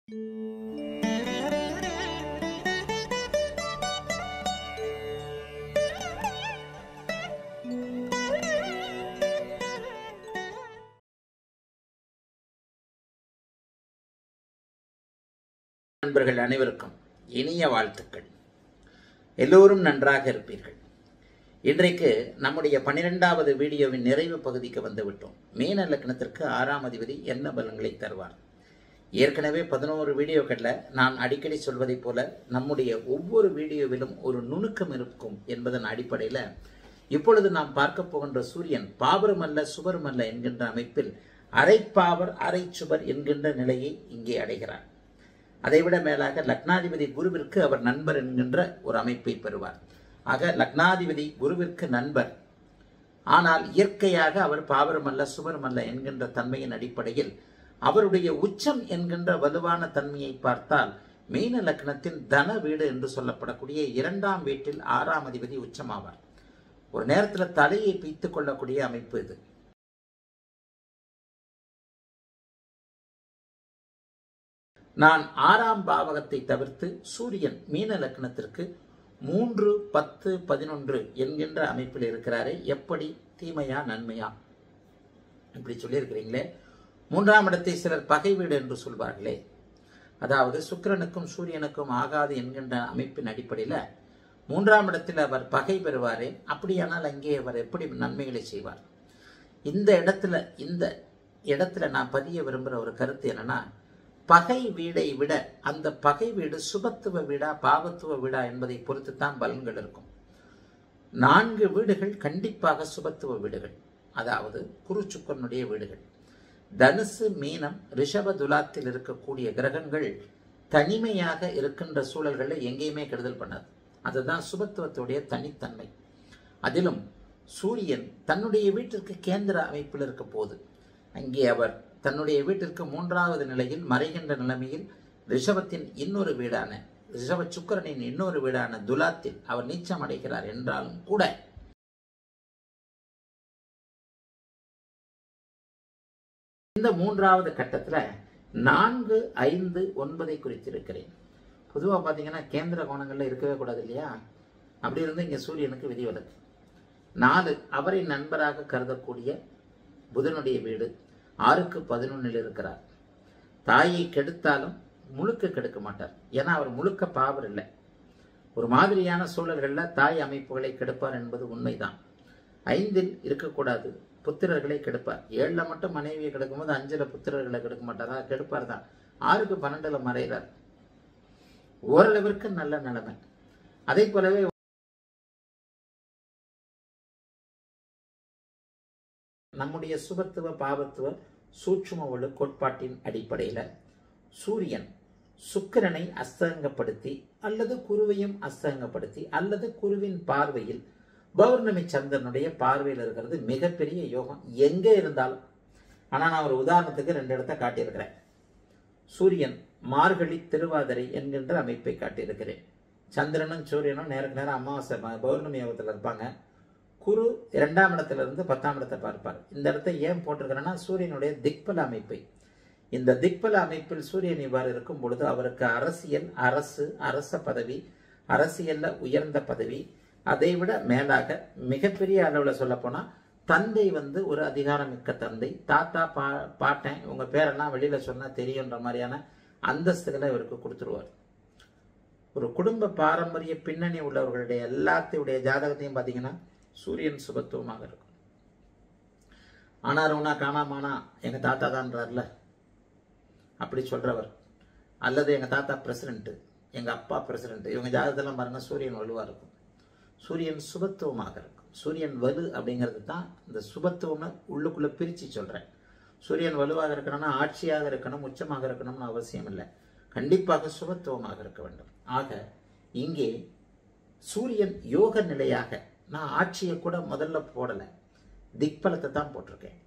நண்பர்கள் அனைவருக்கும் இனிய வாழ்த்துக்கள் எல்லோரும் நன்றாக இருப்பீர்கள் இன்றைக்கு நம்முடைய பன்னிரெண்டாவது வீடியோவின் நிறைவு பகுதிக்கு வந்துவிட்டோம் மீன லக்னத்திற்கு ஆறாம் அதிபதி என்ன பலன்களை தருவார் ஏற்கனவே பதினோரு வீடியோக்களில் நான் அடிக்கடி சொல்வதைப் போல நம்முடைய ஒவ்வொரு வீடியோவிலும் ஒரு நுணுக்கம் இருக்கும் என்பதன் அடிப்படையில் இப்பொழுது நாம் பார்க்க போகின்ற சூரியன் பாபருமல்ல சுபருமல்ல என்கின்ற அமைப்பில் அரை பாவர் அரை சுபர் என்கின்ற நிலையை இங்கே அடைகிறார் அதைவிட மேலாக லக்னாதிபதி குருவிற்கு அவர் நண்பர் என்கின்ற ஒரு அமைப்பை பெறுவார் ஆக லக்னாதிபதி குருவிற்கு நண்பர் ஆனால் இயற்கையாக அவர் பாவரமல்ல சுபரமல்ல என்கின்ற தன்மையின் அடிப்படையில் அவருடைய உச்சம் என்கின்ற வலுவான தன்மையை பார்த்தால் மீன லக்னத்தின் தன வீடு என்று சொல்லப்படக்கூடிய இரண்டாம் வீட்டில் ஆறாம் அதிபதி உச்சமாவார் ஒரு நேரத்தில் தலையை பீத்துக் கொள்ளக்கூடிய அமைப்பு இது நான் ஆறாம் பாவகத்தை தவிர்த்து சூரியன் மீன லக்னத்திற்கு மூன்று பத்து பதினொன்று என்கின்ற அமைப்பில் இருக்கிறாரே எப்படி தீமையா நன்மையா இப்படி சொல்லியிருக்கிறீங்களே மூன்றாம் இடத்தை சிலர் பகை வீடு என்று சொல்வார்களே அதாவது சுக்கிரனுக்கும் சூரியனுக்கும் ஆகாது என்கின்ற அமைப்பின் அடிப்படையில் மூன்றாம் இடத்தில் அவர் பகை பெறுவாரே அப்படியானால் அங்கே அவர் எப்படி நன்மைகளை செய்வார் இந்த இடத்துல இந்த இடத்துல நான் பதிய விரும்புகிற ஒரு கருத்து என்னன்னா பகை வீடை விட அந்த பகை வீடு சுபத்துவ வீடா பாவத்துவ வீடா என்பதை பொறுத்து தான் பலன்கள் இருக்கும் நான்கு வீடுகள் கண்டிப்பாக சுபத்துவ வீடுகள் அதாவது குருச்சுக்கனுடைய வீடுகள் தனுசு மீனம் ரிஷப துலாத்தில் இருக்கக்கூடிய கிரகங்கள் தனிமையாக இருக்கின்ற சூழல்களில் எங்கேயுமே கெடுதல் பண்ணாது அதுதான் சுபத்துவத்துடைய தனித்தன்மை அதிலும் சூரியன் தன்னுடைய வீட்டிற்கு கேந்திர அமைப்பில் இருக்க போது அங்கே அவர் தன்னுடைய வீட்டிற்கு மூன்றாவது நிலையில் மறைகின்ற நிலைமையில் ரிஷபத்தின் இன்னொரு வீடான ரிஷப சுக்கரனின் இன்னொரு வீடான துலாத்தில் அவர் நீச்சம் அடைகிறார் என்றாலும் கூட இந்த மூன்றாவது கட்டத்தில் நான்கு ஐந்து ஒன்பதை குறித்திருக்கிறேன் பொதுவாக பார்த்தீங்கன்னா கேந்திர கோணங்களில் இருக்கவே கூடாது இல்லையா அப்படி இருந்து இங்கே சூரியனுக்கு விதிவிலக்கு நாலு அவரை நண்பராக கருதக்கூடிய புதனுடைய வீடு ஆறுக்கு பதினொன்னில் இருக்கிறார் தாயை கெடுத்தாலும் முழுக்க கெடுக்க மாட்டார் ஏன்னா அவர் முழுக்க பாவர் இல்லை ஒரு மாதிரியான சூழல்களில் தாய் அமைப்புகளை கெடுப்பார் என்பது உண்மைதான் ஐந்தில் இருக்கக்கூடாது புத்திரர்களை கெடுப்பார் ஏழில் மட்டும் மனைவியை கெடுக்கும்போது அஞ்சில் புத்திரர்களை கெடுக்க மாட்டாரா கெடுப்பார் தான் ஆறுக்கு பன்னெண்டில் மறைகிறார் ஓரளவிற்கு நல்ல நிலைமை அதே போலவே நம்முடைய சுபத்துவ பாவத்துவ சூட்சும ஒழு கோட்பாட்டின் அடிப்படையில் சூரியன் சுக்கிரனை அஸ்தங்கப்படுத்தி அல்லது குருவையும் அஸ்தங்கப்படுத்தி அல்லது குருவின் பார்வையில் பௌர்ணமி சந்திரனுடைய பார்வையில் இருக்கிறது மிகப்பெரிய யோகம் எங்கே இருந்தாலும் ஆனால் நான் ஒரு உதாரணத்துக்கு ரெண்டு இடத்த காட்டியிருக்கிறேன் சூரியன் மார்கழி திருவாதிரை என்கின்ற அமைப்பை காட்டியிருக்கிறேன் சந்திரனும் சூரியனும் நேருக்கு நேரம் அமாவாசை பௌர்ணமி யோகத்தில் இருப்பாங்க குரு இரண்டாம் இடத்துல இருந்து பத்தாம் இடத்தை பார்ப்பார் இந்த இடத்தை ஏன் போட்டிருக்கிறேன்னா சூரியனுடைய திக்பல அமைப்பை இந்த திக்பல அமைப்பில் சூரியன் இவ்வாறு இருக்கும் பொழுது அவருக்கு அரசியல் அரசு அரச பதவி அரசியல்ல உயர்ந்த பதவி அதை விட மேலாக மிகப்பெரிய அளவில் சொல்ல போனா தந்தை வந்து ஒரு அதிகாரமிக்க தந்தை தாத்தா பா பாட்டேன் உங்க பேரெல்லாம் வெளியில சொன்னா தெரியுன்ற மாதிரியான அந்தஸ்துகளை இவருக்கு கொடுத்துருவார் ஒரு குடும்ப பாரம்பரிய பின்னணி உள்ளவர்களுடைய எல்லாத்தையுடைய ஜாதகத்தையும் பார்த்தீங்கன்னா சூரியன் சுபத்துவமாக இருக்கும் ஆனாருனா காணாமானா எங்க தாத்தா தான்றார்ல அப்படி சொல்றவர் அல்லது எங்க தாத்தா பிரசிடென்ட் எங்க அப்பா பிரசிடென்ட் இவங்க ஜாதகத்தெல்லாம் பாருங்க சூரியன் வலுவா இருக்கும் சூரியன் சுபத்துவமாக இருக்கும் சூரியன் வலு அப்படிங்கிறது தான் இந்த சுபத்துவம்னு உள்ளுக்குள்ள பிரிச்சு சொல்றேன் சூரியன் வலுவாக இருக்கணும்னா ஆட்சியாக இருக்கணும் உச்சமாக இருக்கணும்னு அவசியம் இல்லை கண்டிப்பாக சுபத்துவமாக இருக்க வேண்டும் ஆக இங்கே சூரியன் யோக நிலையாக நான் ஆட்சியை கூட முதல்ல போடலை திக்பலத்தை தான் போட்டிருக்கேன்